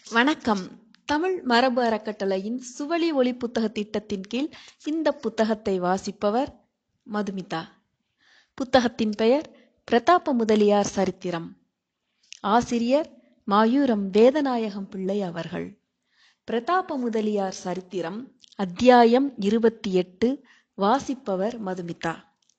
வணக்கம் தமிழ் மரபு அறக்கட்டளையின் சுவழி ஒளி புத்தக திட்டத்தின் கீழ் இந்த புத்தகத்தை வாசிப்பவர் மதுமிதா புத்தகத்தின் பெயர் பிரதாப முதலியார் சரித்திரம் ஆசிரியர் மாயூரம் வேதநாயகம் பிள்ளை அவர்கள் பிரதாப முதலியார் சரித்திரம் அத்தியாயம் இருபத்தி எட்டு வாசிப்பவர் மதுமிதா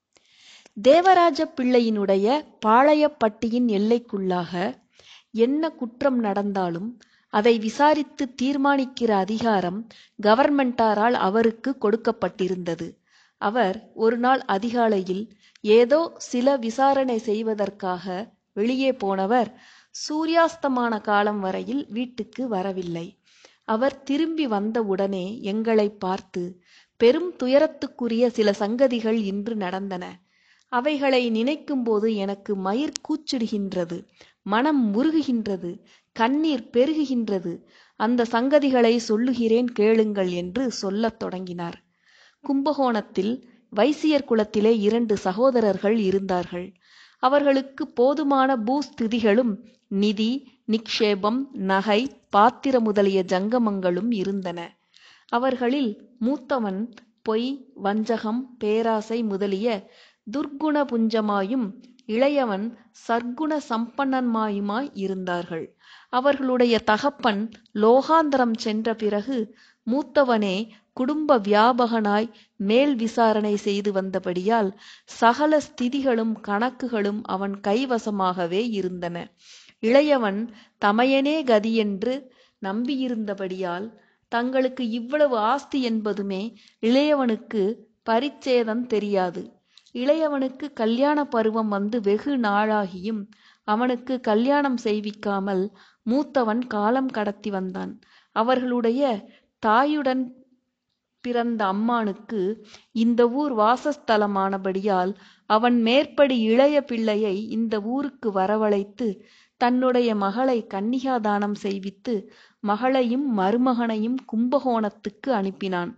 தேவராஜ பிள்ளையினுடைய பாளையப்பட்டியின் எல்லைக்குள்ளாக என்ன குற்றம் நடந்தாலும் அதை விசாரித்து தீர்மானிக்கிற அதிகாரம் கவர்மெண்டாரால் அவருக்கு கொடுக்கப்பட்டிருந்தது அவர் ஒரு நாள் அதிகாலையில் ஏதோ சில விசாரணை செய்வதற்காக வெளியே போனவர் சூரியாஸ்தமான காலம் வரையில் வீட்டுக்கு வரவில்லை அவர் திரும்பி வந்தவுடனே எங்களை பார்த்து பெரும் துயரத்துக்குரிய சில சங்கதிகள் இன்று நடந்தன அவைகளை நினைக்கும்போது எனக்கு மயிர் கூச்சிடுகின்றது மனம் முருகுகின்றது கண்ணீர் பெருகுகின்றது அந்த சங்கதிகளை சொல்லுகிறேன் கேளுங்கள் என்று சொல்லத் தொடங்கினார் கும்பகோணத்தில் வைசியர் குலத்திலே இரண்டு சகோதரர்கள் இருந்தார்கள் அவர்களுக்கு போதுமான பூஸ்திதிகளும் நிதி நிக்ஷேபம் நகை பாத்திர முதலிய ஜங்கமங்களும் இருந்தன அவர்களில் மூத்தவன் பொய் வஞ்சகம் பேராசை முதலிய துர்க்குண புஞ்சமாயும் இளையவன் சர்க்குண சம்பன்னன்மாயுமாய் இருந்தார்கள் அவர்களுடைய தகப்பன் லோகாந்தரம் சென்ற பிறகு மூத்தவனே குடும்ப வியாபகனாய் மேல் விசாரணை செய்து வந்தபடியால் சகல ஸ்திதிகளும் கணக்குகளும் அவன் கைவசமாகவே இருந்தன இளையவன் தமையனே கதியென்று நம்பியிருந்தபடியால் தங்களுக்கு இவ்வளவு ஆஸ்தி என்பதுமே இளையவனுக்கு பரிச்சேதம் தெரியாது இளையவனுக்கு கல்யாண பருவம் வந்து வெகு நாளாகியும் அவனுக்கு கல்யாணம் செய்விக்காமல் மூத்தவன் காலம் கடத்தி வந்தான் அவர்களுடைய தாயுடன் பிறந்த அம்மானுக்கு இந்த ஊர் வாசஸ்தலமானபடியால் அவன் மேற்படி இளைய பிள்ளையை இந்த ஊருக்கு வரவழைத்து தன்னுடைய மகளை கன்னிகாதானம் செய்வித்து மகளையும் மருமகனையும் கும்பகோணத்துக்கு அனுப்பினான்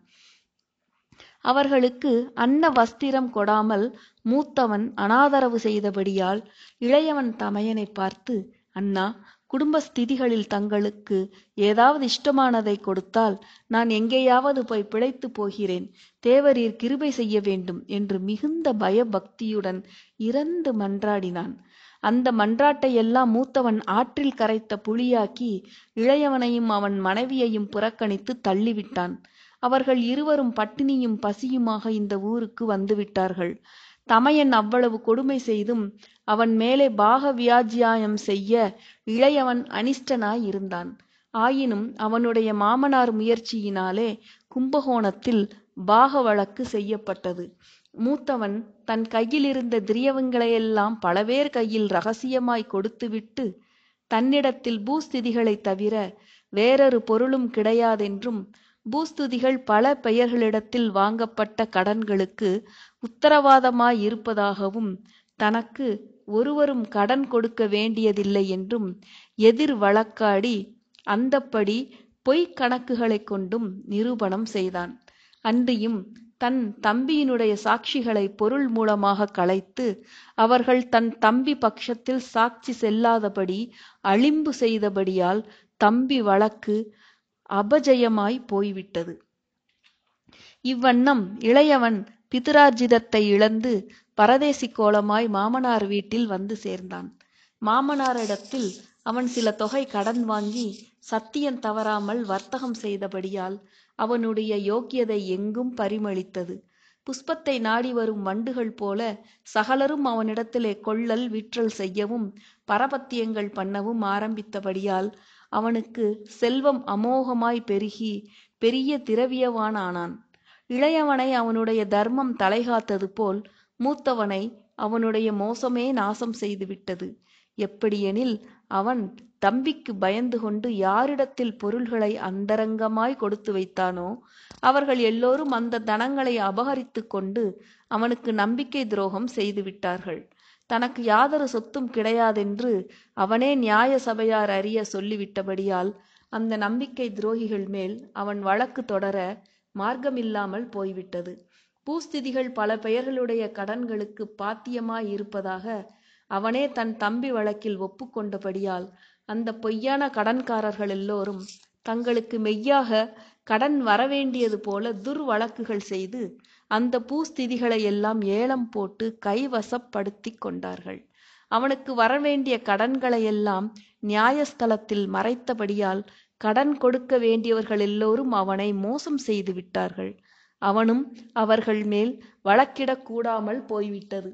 அவர்களுக்கு அன்ன வஸ்திரம் கொடாமல் மூத்தவன் அனாதரவு செய்தபடியால் இளையவன் தமையனை பார்த்து அண்ணா குடும்ப ஸ்திதிகளில் தங்களுக்கு ஏதாவது இஷ்டமானதை கொடுத்தால் நான் எங்கேயாவது போய் பிழைத்து போகிறேன் தேவரீர் கிருபை செய்ய வேண்டும் என்று மிகுந்த பயபக்தியுடன் இறந்து மன்றாடினான் அந்த மன்றாட்டை எல்லாம் மூத்தவன் ஆற்றில் கரைத்த புளியாக்கி இளையவனையும் அவன் மனைவியையும் புறக்கணித்து தள்ளிவிட்டான் அவர்கள் இருவரும் பட்டினியும் பசியுமாக இந்த ஊருக்கு வந்துவிட்டார்கள் தமையன் அவ்வளவு கொடுமை செய்தும் அவன் மேலே பாக வியாஜியாயம் செய்ய இளையவன் அனிஷ்டனாய் இருந்தான் ஆயினும் அவனுடைய மாமனார் முயற்சியினாலே கும்பகோணத்தில் பாக வழக்கு செய்யப்பட்டது மூத்தவன் தன் கையில் இருந்த திரியவங்களையெல்லாம் பலவேர் கையில் ரகசியமாய் கொடுத்துவிட்டு தன்னிடத்தில் பூஸ்திதிகளை தவிர வேறொரு பொருளும் கிடையாதென்றும் பூஸ்துதிகள் பல பெயர்களிடத்தில் வாங்கப்பட்ட கடன்களுக்கு உத்தரவாதமாய் இருப்பதாகவும் தனக்கு ஒருவரும் கடன் கொடுக்க வேண்டியதில்லை என்றும் எதிர் வழக்காடி அந்தப்படி பொய்க் கணக்குகளைக் கொண்டும் நிரூபணம் செய்தான் அன்றியும் தன் தம்பியினுடைய சாட்சிகளை பொருள் மூலமாக கலைத்து அவர்கள் தன் தம்பி பட்சத்தில் சாட்சி செல்லாதபடி அழிம்பு செய்தபடியால் தம்பி வழக்கு அபஜயமாய் போய்விட்டது இவ்வண்ணம் இளையவன் பிதுரார்ஜிதத்தை இழந்து பரதேசி கோலமாய் மாமனார் வீட்டில் வந்து சேர்ந்தான் மாமனாரிடத்தில் அவன் சில தொகை கடன் வாங்கி சத்தியம் தவறாமல் வர்த்தகம் செய்தபடியால் அவனுடைய யோக்கியதை எங்கும் பரிமளித்தது புஷ்பத்தை நாடி வரும் வண்டுகள் போல சகலரும் அவனிடத்திலே கொள்ளல் விற்றல் செய்யவும் பரபத்தியங்கள் பண்ணவும் ஆரம்பித்தபடியால் அவனுக்கு செல்வம் அமோகமாய் பெருகி பெரிய திரவியவான் ஆனான் இளையவனை அவனுடைய தர்மம் தலைகாத்தது போல் மூத்தவனை அவனுடைய மோசமே நாசம் செய்துவிட்டது எப்படியெனில் அவன் தம்பிக்கு பயந்து கொண்டு யாரிடத்தில் பொருள்களை அந்தரங்கமாய் கொடுத்து வைத்தானோ அவர்கள் எல்லோரும் அந்த தனங்களை அபகரித்து கொண்டு அவனுக்கு நம்பிக்கை துரோகம் செய்துவிட்டார்கள் தனக்கு யாதொரு சொத்தும் கிடையாதென்று அவனே நியாய சபையார் அறிய சொல்லிவிட்டபடியால் அந்த நம்பிக்கை துரோகிகள் மேல் அவன் வழக்கு தொடர மார்க்கமில்லாமல் போய்விட்டது பூஸ்திதிகள் பல பெயர்களுடைய கடன்களுக்கு பாத்தியமாய் இருப்பதாக அவனே தன் தம்பி வழக்கில் ஒப்புக்கொண்டபடியால் அந்த பொய்யான கடன்காரர்கள் எல்லோரும் தங்களுக்கு மெய்யாக கடன் வரவேண்டியது போல துர்வழக்குகள் செய்து அந்த பூஸ்திதிகளை எல்லாம் ஏலம் போட்டு கைவசப்படுத்தி கொண்டார்கள் அவனுக்கு வரவேண்டிய கடன்களை எல்லாம் நியாயஸ்தலத்தில் மறைத்தபடியால் கடன் கொடுக்க வேண்டியவர்கள் எல்லோரும் அவனை மோசம் செய்து விட்டார்கள் அவனும் அவர்கள் மேல் வழக்கிடக் கூடாமல் போய்விட்டது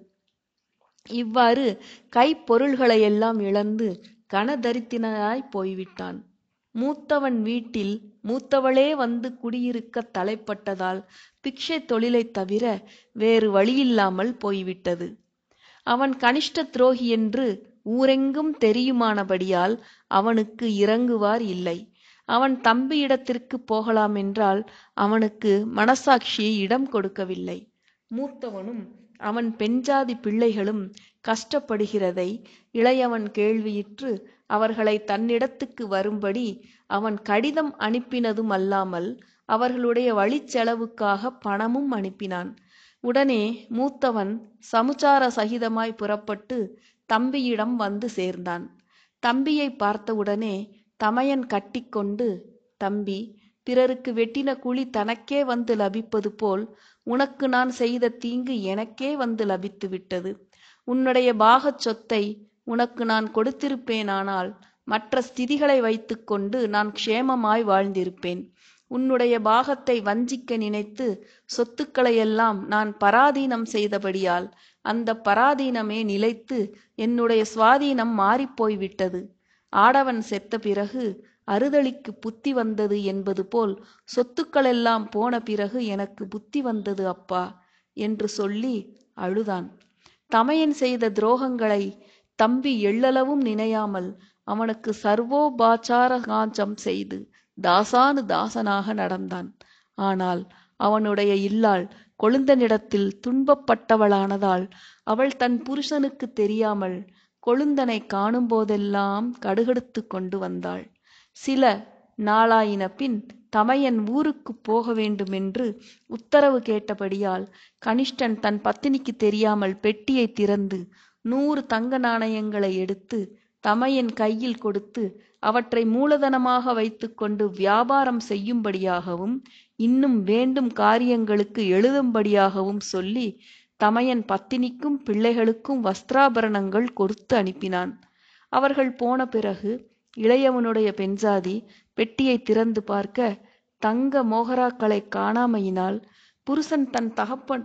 இவ்வாறு கைப்பொருள்களை எல்லாம் இழந்து கனதரித்தினாய் போய்விட்டான் மூத்தவன் வீட்டில் மூத்தவளே வந்து குடியிருக்க தலைப்பட்டதால் பிக்ஷை தொழிலைத் தவிர வேறு வழியில்லாமல் போய்விட்டது அவன் கனிஷ்ட துரோகி என்று ஊரெங்கும் தெரியுமானபடியால் அவனுக்கு இறங்குவார் இல்லை அவன் தம்பியிடத்திற்கு போகலாம் என்றால் அவனுக்கு மனசாட்சி இடம் கொடுக்கவில்லை மூத்தவனும் அவன் பெண்ஜாதி பிள்ளைகளும் கஷ்டப்படுகிறதை இளையவன் கேள்வியுற்று அவர்களை தன்னிடத்துக்கு வரும்படி அவன் கடிதம் அனுப்பினதும் அல்லாமல் அவர்களுடைய வழிச்செலவுக்காக பணமும் அனுப்பினான் உடனே மூத்தவன் சமுச்சார சகிதமாய் புறப்பட்டு தம்பியிடம் வந்து சேர்ந்தான் தம்பியை பார்த்தவுடனே தமையன் கட்டிக்கொண்டு தம்பி பிறருக்கு வெட்டின குழி தனக்கே வந்து லபிப்பது போல் உனக்கு நான் செய்த தீங்கு எனக்கே வந்து லபித்து விட்டது உன்னுடைய பாகச் சொத்தை உனக்கு நான் கொடுத்திருப்பேனானால் மற்ற ஸ்திதிகளை வைத்துக்கொண்டு நான் க்ஷேமமாய் வாழ்ந்திருப்பேன் உன்னுடைய பாகத்தை வஞ்சிக்க நினைத்து சொத்துக்களையெல்லாம் நான் பராதீனம் செய்தபடியால் அந்த பராதீனமே நிலைத்து என்னுடைய சுவாதீனம் மாறிப்போய்விட்டது ஆடவன் செத்த பிறகு அறுதலிக்கு புத்தி வந்தது என்பது போல் சொத்துக்களெல்லாம் போன பிறகு எனக்கு புத்தி வந்தது அப்பா என்று சொல்லி அழுதான் தமையன் செய்த துரோகங்களை தம்பி எள்ளளவும் நினையாமல் அவனுக்கு சர்வோபாச்சார காஞ்சம் செய்து தாசானு தாசனாக நடந்தான் ஆனால் அவனுடைய இல்லாள் கொழுந்தனிடத்தில் துன்பப்பட்டவளானதால் அவள் தன் புருஷனுக்கு தெரியாமல் கொழுந்தனை காணும்போதெல்லாம் கடுகடுத்து கொண்டு வந்தாள் சில நாளாயின பின் தமையன் ஊருக்கு போக வேண்டுமென்று உத்தரவு கேட்டபடியால் கனிஷ்டன் தன் பத்தினிக்கு தெரியாமல் பெட்டியை திறந்து நூறு தங்க நாணயங்களை எடுத்து தமையன் கையில் கொடுத்து அவற்றை மூலதனமாக வைத்துக்கொண்டு வியாபாரம் செய்யும்படியாகவும் இன்னும் வேண்டும் காரியங்களுக்கு எழுதும்படியாகவும் சொல்லி தமையன் பத்தினிக்கும் பிள்ளைகளுக்கும் வஸ்திராபரணங்கள் கொடுத்து அனுப்பினான் அவர்கள் போன பிறகு இளையவனுடைய பெண்சாதி பெட்டியை திறந்து பார்க்க தங்க மோகராக்களை காணாமையினால் புருஷன் தன் தகப்பன்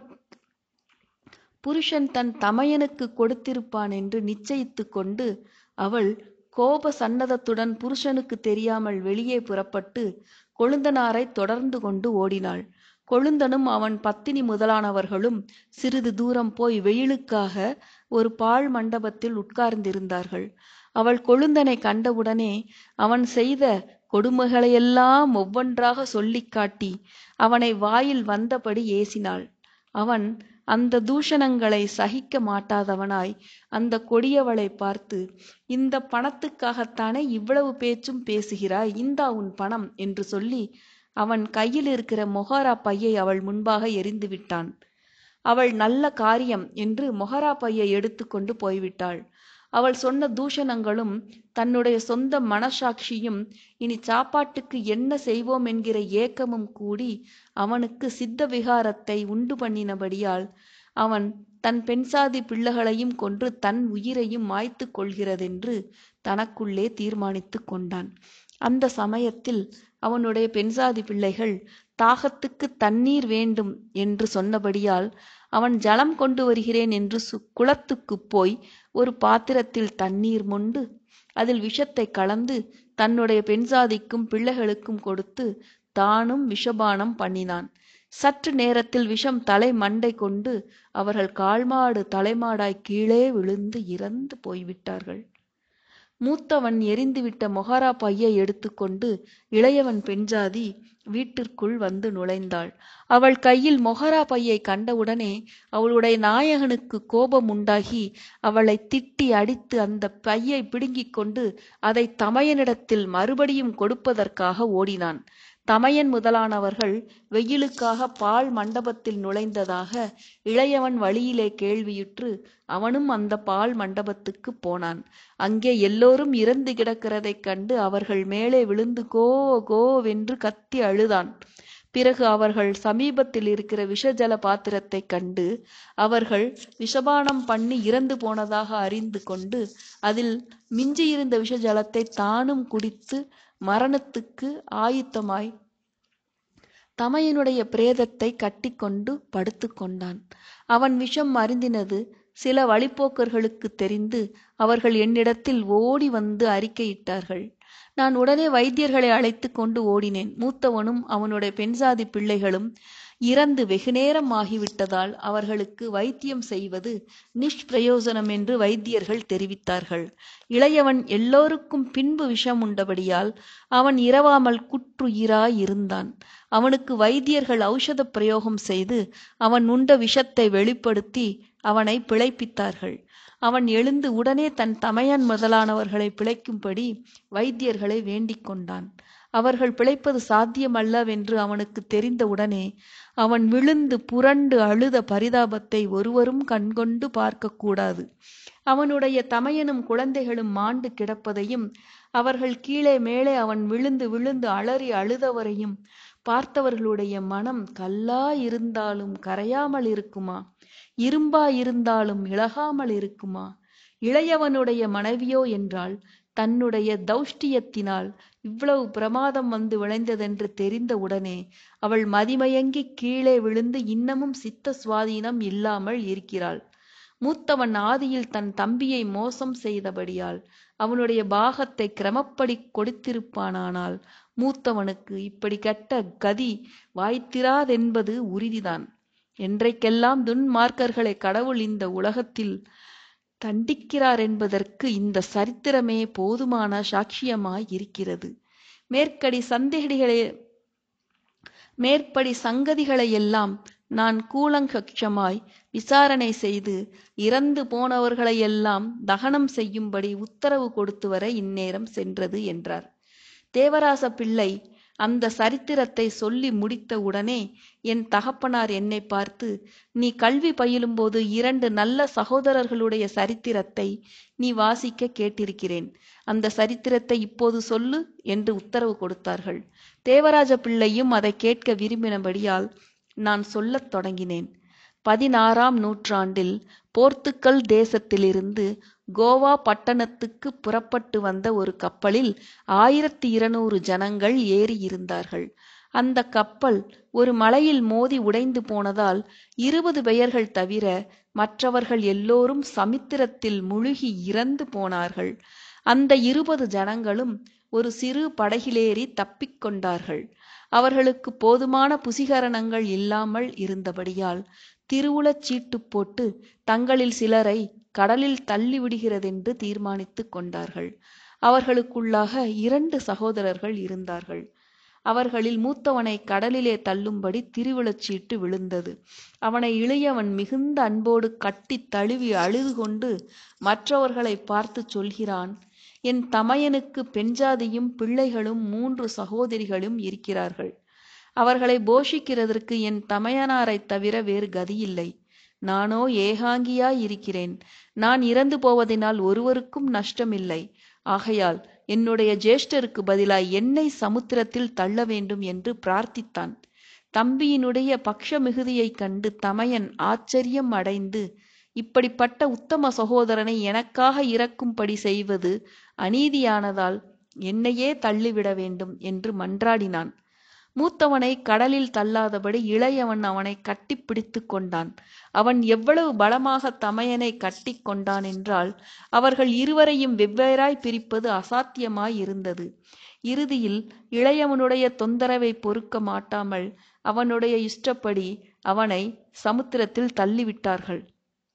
புருஷன் தன் தமையனுக்கு கொடுத்திருப்பான் என்று நிச்சயித்து கொண்டு அவள் கோப சன்னதத்துடன் புருஷனுக்கு தெரியாமல் வெளியே புறப்பட்டு கொழுந்தனாரை தொடர்ந்து கொண்டு ஓடினாள் கொழுந்தனும் அவன் பத்தினி முதலானவர்களும் சிறிது தூரம் போய் வெயிலுக்காக ஒரு பாழ் மண்டபத்தில் உட்கார்ந்திருந்தார்கள் அவள் கொழுந்தனை கண்டவுடனே அவன் செய்த கொடுமைகளையெல்லாம் ஒவ்வொன்றாக சொல்லிக் காட்டி அவனை வாயில் வந்தபடி ஏசினாள் அவன் அந்த தூஷணங்களை சகிக்க மாட்டாதவனாய் அந்த கொடியவளை பார்த்து இந்த பணத்துக்காகத்தானே இவ்வளவு பேச்சும் பேசுகிறாய் இந்தா உன் பணம் என்று சொல்லி அவன் கையில் இருக்கிற மொஹாரா பையை அவள் முன்பாக எரிந்து விட்டான் அவள் நல்ல காரியம் என்று மொஹரா பையை எடுத்துக்கொண்டு போய்விட்டாள் அவள் சொன்ன தூஷணங்களும் தன்னுடைய சொந்த மனசாட்சியும் இனி சாப்பாட்டுக்கு என்ன செய்வோம் என்கிற ஏக்கமும் கூடி அவனுக்கு சித்த விகாரத்தை உண்டு பண்ணினபடியால் அவன் தன் பெண்சாதி பிள்ளைகளையும் கொன்று தன் உயிரையும் மாய்த்து கொள்கிறதென்று தனக்குள்ளே தீர்மானித்து கொண்டான் அந்த சமயத்தில் அவனுடைய பெண்சாதி பிள்ளைகள் தாகத்துக்கு தண்ணீர் வேண்டும் என்று சொன்னபடியால் அவன் ஜலம் கொண்டு வருகிறேன் என்று சு குளத்துக்குப் போய் ஒரு பாத்திரத்தில் தண்ணீர் மொண்டு அதில் விஷத்தை கலந்து தன்னுடைய பெண்சாதிக்கும் பிள்ளைகளுக்கும் கொடுத்து தானும் விஷபானம் பண்ணினான் சற்று நேரத்தில் விஷம் தலை மண்டை கொண்டு அவர்கள் கால்மாடு தலைமாடாய் கீழே விழுந்து இறந்து போய்விட்டார்கள் மூத்தவன் எரிந்துவிட்ட மொஹாரா பையை எடுத்துக்கொண்டு இளையவன் பெண்ஜாதி வீட்டிற்குள் வந்து நுழைந்தாள் அவள் கையில் மொஹரா பையை கண்டவுடனே அவளுடைய நாயகனுக்கு கோபம் உண்டாகி அவளை திட்டி அடித்து அந்த பையை பிடுங்கிக் கொண்டு அதை தமையனிடத்தில் மறுபடியும் கொடுப்பதற்காக ஓடினான் தமையன் முதலானவர்கள் வெயிலுக்காக பாழ் மண்டபத்தில் நுழைந்ததாக இளையவன் வழியிலே கேள்வியுற்று அவனும் அந்த பாழ் மண்டபத்துக்குப் போனான் அங்கே எல்லோரும் இறந்து கிடக்கிறதைக் கண்டு அவர்கள் மேலே விழுந்து கோ கோவென்று கத்தி அழுதான் பிறகு அவர்கள் சமீபத்தில் இருக்கிற விஷஜல பாத்திரத்தைக் கண்டு அவர்கள் விஷபானம் பண்ணி இறந்து போனதாக அறிந்து கொண்டு அதில் மிஞ்சியிருந்த விஷஜலத்தை தானும் குடித்து மரணத்துக்கு ஆயுத்தமாய் தமையனுடைய பிரேதத்தை கட்டிக்கொண்டு படுத்துக்கொண்டான் அவன் விஷம் அருந்தினது சில வழிப்போக்கர்களுக்கு தெரிந்து அவர்கள் என்னிடத்தில் ஓடி வந்து அறிக்கையிட்டார்கள் நான் உடனே வைத்தியர்களை அழைத்து கொண்டு ஓடினேன் மூத்தவனும் அவனுடைய பெண்சாதி பிள்ளைகளும் இறந்து வெகுநேரம் ஆகிவிட்டதால் அவர்களுக்கு வைத்தியம் செய்வது நிஷ்பிரயோசனம் என்று வைத்தியர்கள் தெரிவித்தார்கள் இளையவன் எல்லோருக்கும் பின்பு விஷம் உண்டபடியால் அவன் இரவாமல் குற்றுயிராய் இருந்தான் அவனுக்கு வைத்தியர்கள் ஔஷத பிரயோகம் செய்து அவன் உண்ட விஷத்தை வெளிப்படுத்தி அவனை பிழைப்பித்தார்கள் அவன் எழுந்து உடனே தன் தமையன் முதலானவர்களை பிழைக்கும்படி வைத்தியர்களை வேண்டிக் கொண்டான் அவர்கள் பிழைப்பது சாத்தியமல்லவென்று அவனுக்கு தெரிந்தவுடனே அவன் விழுந்து புரண்டு அழுத பரிதாபத்தை ஒருவரும் கண்கொண்டு பார்க்கக்கூடாது அவனுடைய தமையனும் குழந்தைகளும் மாண்டு கிடப்பதையும் அவர்கள் கீழே மேலே அவன் விழுந்து விழுந்து அலறி அழுதவரையும் பார்த்தவர்களுடைய மனம் கல்லா இருந்தாலும் கரையாமல் இருக்குமா இரும்பா இருந்தாலும் இழகாமல் இருக்குமா இளையவனுடைய மனைவியோ என்றால் தன்னுடைய தௌஷ்டியத்தினால் இவ்வளவு பிரமாதம் வந்து விளைந்ததென்று தெரிந்தவுடனே அவள் மதிமயங்கி கீழே விழுந்து இன்னமும் சித்த சுவாதீனம் இல்லாமல் இருக்கிறாள் மூத்தவன் ஆதியில் தன் தம்பியை மோசம் செய்தபடியால் அவனுடைய பாகத்தை கிரமப்படி கொடுத்திருப்பானானால் மூத்தவனுக்கு இப்படி கெட்ட கதி வாய்த்திராதென்பது உறுதிதான் என்றைக்கெல்லாம் துன்மார்க்கர்களை கடவுள் இந்த உலகத்தில் தண்டிக்கிறார் என்பதற்கு இந்த சரித்திரமே போதுமான சாட்சியமாய் இருக்கிறது மேற்கடி சந்தேகடிகளை மேற்படி சங்கதிகளையெல்லாம் நான் கூலங்கட்சமாய் விசாரணை செய்து இறந்து போனவர்களையெல்லாம் தகனம் செய்யும்படி உத்தரவு கொடுத்து வர இந்நேரம் சென்றது என்றார் தேவராச பிள்ளை அந்த சரித்திரத்தை சொல்லி முடித்த உடனே என் தகப்பனார் என்னை பார்த்து நீ கல்வி பயிலும்போது இரண்டு நல்ல சகோதரர்களுடைய சரித்திரத்தை நீ வாசிக்க கேட்டிருக்கிறேன் அந்த சரித்திரத்தை இப்போது சொல்லு என்று உத்தரவு கொடுத்தார்கள் தேவராஜ பிள்ளையும் அதை கேட்க விரும்பினபடியால் நான் சொல்லத் தொடங்கினேன் பதினாறாம் நூற்றாண்டில் போர்த்துக்கல் தேசத்திலிருந்து கோவா பட்டணத்துக்கு புறப்பட்டு வந்த ஒரு கப்பலில் ஆயிரத்தி இருநூறு ஜனங்கள் ஏறி இருந்தார்கள் அந்த கப்பல் ஒரு மலையில் மோதி உடைந்து போனதால் இருபது பெயர்கள் தவிர மற்றவர்கள் எல்லோரும் சமுத்திரத்தில் முழுகி இறந்து போனார்கள் அந்த இருபது ஜனங்களும் ஒரு சிறு படகிலேறி தப்பிக்கொண்டார்கள் அவர்களுக்கு போதுமான புசிகரணங்கள் இல்லாமல் இருந்தபடியால் திருவுளச் சீட்டு போட்டு தங்களில் சிலரை கடலில் தள்ளிவிடுகிறதென்று தீர்மானித்துக் கொண்டார்கள் அவர்களுக்குள்ளாக இரண்டு சகோதரர்கள் இருந்தார்கள் அவர்களில் மூத்தவனை கடலிலே தள்ளும்படி திருவிழச்சீட்டு விழுந்தது அவனை இளையவன் மிகுந்த அன்போடு கட்டித் தழுவி அழுது கொண்டு மற்றவர்களை பார்த்து சொல்கிறான் என் தமையனுக்கு பெண்ஜாதியும் பிள்ளைகளும் மூன்று சகோதரிகளும் இருக்கிறார்கள் அவர்களை போஷிக்கிறதற்கு என் தமையனாரைத் தவிர வேறு கதியில்லை நானோ ஏகாங்கியாய் இருக்கிறேன் நான் இறந்து போவதினால் ஒருவருக்கும் நஷ்டமில்லை ஆகையால் என்னுடைய ஜேஷ்டருக்கு பதிலாய் என்னை சமுத்திரத்தில் தள்ள வேண்டும் என்று பிரார்த்தித்தான் தம்பியினுடைய பக்ஷ மிகுதியைக் கண்டு தமையன் ஆச்சரியம் அடைந்து இப்படிப்பட்ட உத்தம சகோதரனை எனக்காக இறக்கும்படி செய்வது அநீதியானதால் என்னையே தள்ளிவிட வேண்டும் என்று மன்றாடினான் மூத்தவனை கடலில் தள்ளாதபடி இளையவன் அவனை கட்டிப்பிடித்து கொண்டான் அவன் எவ்வளவு பலமாக தமையனை கட்டி கொண்டான் என்றால் அவர்கள் இருவரையும் வெவ்வேறாய் பிரிப்பது அசாத்தியமாய் இருந்தது இறுதியில் இளையவனுடைய தொந்தரவை பொறுக்க மாட்டாமல் அவனுடைய இஷ்டப்படி அவனை சமுத்திரத்தில் தள்ளிவிட்டார்கள்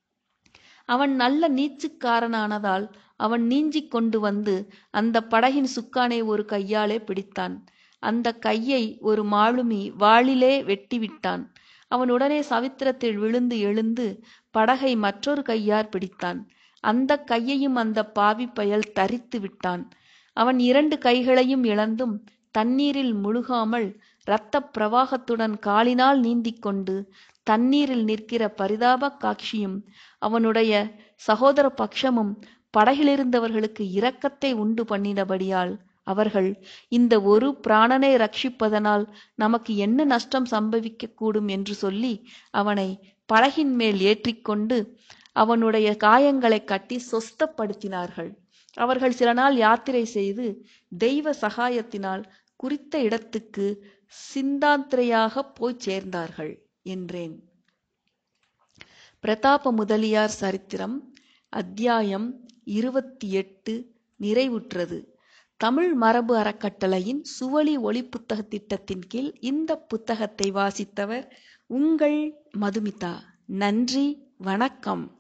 அவன் நல்ல நீச்சுக்காரனானதால் அவன் நீஞ்சிக் கொண்டு வந்து அந்த படகின் சுக்கானை ஒரு கையாலே பிடித்தான் அந்த கையை ஒரு மாலுமி வாளிலே வெட்டிவிட்டான் அவன் உடனே சமுத்திரத்தில் விழுந்து எழுந்து படகை மற்றொரு கையார் பிடித்தான் அந்த கையையும் அந்த பாவி பயல் தரித்து விட்டான் அவன் இரண்டு கைகளையும் இழந்தும் தண்ணீரில் முழுகாமல் இரத்தப் பிரவாகத்துடன் காலினால் நீந்திக் கொண்டு தண்ணீரில் நிற்கிற பரிதாபக் காட்சியும் அவனுடைய சகோதர பக்ஷமும் படகிலிருந்தவர்களுக்கு இரக்கத்தை உண்டு பண்ணினபடியால் அவர்கள் இந்த ஒரு பிராணனை ரட்சிப்பதனால் நமக்கு என்ன நஷ்டம் சம்பவிக்கக் கூடும் என்று சொல்லி அவனை படகின் மேல் ஏற்றிக்கொண்டு அவனுடைய காயங்களைக் கட்டி சொஸ்தப்படுத்தினார்கள் அவர்கள் சில நாள் யாத்திரை செய்து தெய்வ சகாயத்தினால் குறித்த இடத்துக்கு சிந்தாந்திரையாகப் போய்ச் சேர்ந்தார்கள் என்றேன் பிரதாப முதலியார் சரித்திரம் அத்தியாயம் இருபத்தி எட்டு நிறைவுற்றது தமிழ் மரபு அறக்கட்டளையின் சுவழி ஒளி புத்தக திட்டத்தின் கீழ் இந்த புத்தகத்தை வாசித்தவர் உங்கள் மதுமிதா நன்றி வணக்கம்